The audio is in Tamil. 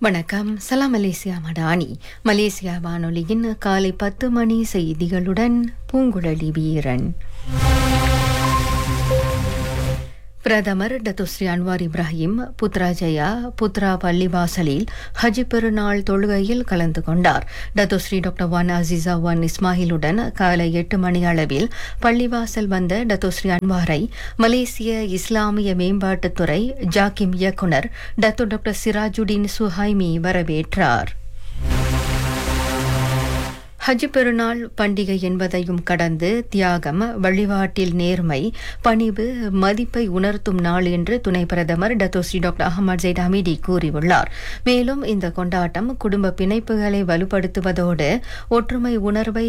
வணக்கம் சலாம் மலேசியா மடானி மலேசியா வானொலியின் காலை பத்து மணி செய்திகளுடன் பூங்குழலி வீரன் பிரதமர் Datuk Seri Anwar Ibrahim Putrajaya Putra பள்ளிவாசலில் ஹஜ் பெருநாள் தொழுகையில் கலந்து கொண்டார் Datuk Seri doctor Wan Azizah Wan இஸ்மாயிலுடன் காலை எட்டு மணி அளவில் பள்ளிவாசல் வந்த டத்துஸ்ரீ அன்வாரை மலேசிய இஸ்லாமிய மேம்பாட்டுத்துறை ஜாக்கிம் இயக்குனர் டத்து டாக்டர் சிராஜுடீன் சுஹைமி வரவேற்றார் ஹஜ் பெருநாள் பண்டிகை என்பதையும் கடந்து தியாகம் வழிபாட்டில் நேர்மை பணிவு மதிப்பை உணர்த்தும் நாள் என்று துணை பிரதமர் Datuk Seri doctor Ahmad Zahid Hamidi கூறியுள்ளார் மேலும் இந்த கொண்டாட்டம் குடும்ப பிணைப்புகளை வலுப்படுத்துவதோடு ஒற்றுமை உணர்வை